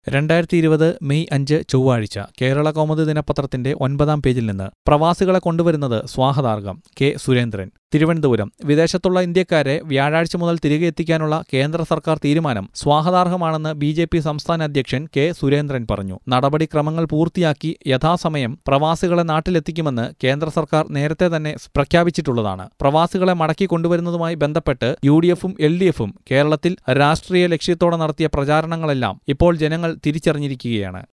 രണ്ടായിരത്തി ഇരുപത് മെയ് അഞ്ച് ചൊവ്വാഴ്ച കേരള കൗമുദി ദിനപത്രത്തിന്റെ ഒൻപതാം പേജിൽ നിന്ന് പ്രവാസികളെ കൊണ്ടുവരുന്നത് സ്വാഗതാർഹം കെ സുരേന്ദ്രൻ തിരുവനന്തപുരം വിദേശത്തുള്ള ഇന്ത്യക്കാരെ വ്യാഴാഴ്ച മുതൽ തിരികെ എത്തിക്കാനുള്ള കേന്ദ്ര സർക്കാർ തീരുമാനം സ്വാഗതാർഹമാണെന്ന് ബി ജെ പി സംസ്ഥാന അധ്യക്ഷൻ കെ സുരേന്ദ്രൻ പറഞ്ഞു നടപടിക്രമങ്ങൾ പൂർത്തിയാക്കി യഥാസമയം പ്രവാസികളെ നാട്ടിലെത്തിക്കുമെന്ന് കേന്ദ്ര സർക്കാർ നേരത്തെ തന്നെ പ്രഖ്യാപിച്ചിട്ടുള്ളതാണ് പ്രവാസികളെ മടക്കി കൊണ്ടുവരുന്നതുമായി ബന്ധപ്പെട്ട് യു ഡി എഫും എൽ ഡി എഫും കേരളത്തിൽ രാഷ്ട്രീയ ലക്ഷ്യത്തോടെ നടത്തിയ പ്രചാരണങ്ങളെല്ലാം ഇപ്പോൾ ജനങ്ങൾ തിരിച്ചറിഞ്ഞിരിക്കുകയാണ്